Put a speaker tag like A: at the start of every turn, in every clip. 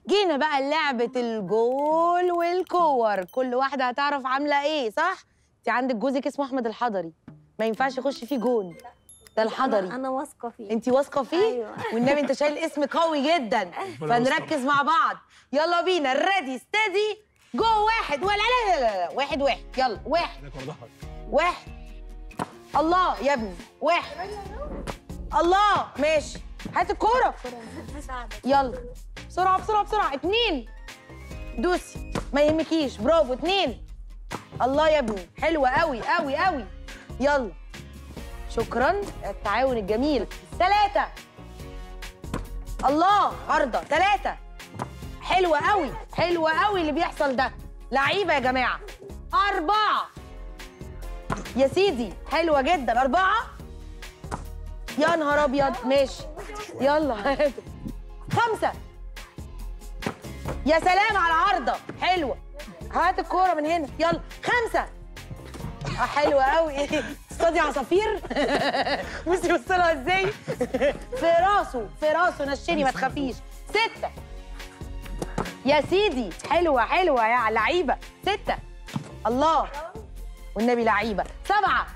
A: جينا بقى لعبة الجول والكور كل واحدة هتعرف عاملة ايه صح؟ انت عندك جوزك اسمه احمد الحضري ما ينفعش يخش فيه جون ده الحضري
B: انا واثقه فيه
A: انت واثقة فيه؟
B: أيوة.
A: والنبي انت شايل اسم قوي جدا فنركز مع بعض يلا بينا ريدي ستدي جو واحد ولا لا لا لا, لا. واحد واحد يلا واحد واحد الله يا ابني واحد الله ماشي هات الكورة يلا بسرعة بسرعة بسرعة اتنين دوسي ما يهمكيش برافو اتنين الله يا ابني حلوة قوي قوي قوي يلا شكرا التعاون الجميل ثلاثة الله عرضة ثلاثة حلوة قوي حلوة قوي اللي بيحصل ده لعيبة يا جماعة أربعة يا سيدي حلوة جدا أربعة يا نهار أبيض ماشي يلا خمسة يا سلام على العارضة حلوة هات الكورة من هنا يلا خمسة آه حلوة قوي تصطادي عصافير بصي وصلها ازاي في راسه في راسه نشني ما تخافيش ستة يا سيدي حلوة حلوة يا لعيبة ستة الله والنبي لعيبة سبعة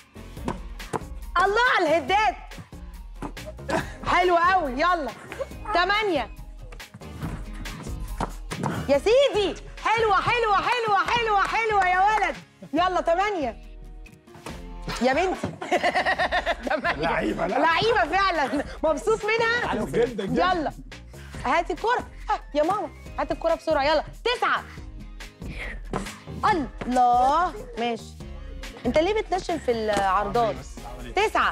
A: الله على الهدات حلوة قوي يلا تمانية يا سيدي حلوة حلوة حلوة حلوة حلوة يا ولد يلا تمانية يا بنتي تمانية
C: لعيبة، لا.
A: لعيبة فعلا مبسوط منها
C: جدا جدا
A: يلا هاتي الكرة آه، يا ماما هاتي الكرة بسرعة يلا تسعة الله ماشي انت ليه بتنشن في العرضات تسعة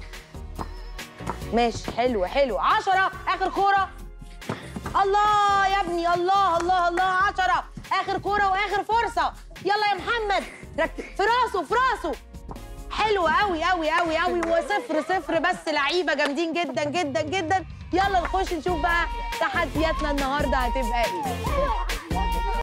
A: ماشي حلوة حلوة عشرة آخر كورة الله يا ابني الله الله الله عشرة آخر كورة وآخر فرصة يلا يا محمد ركز في راسه في راسه حلوة قوي قوي قوي قوي وصفر صفر بس لعيبة جامدين جدا جدا جدا يلا نخش نشوف بقى تحدياتنا النهارده هتبقى ايه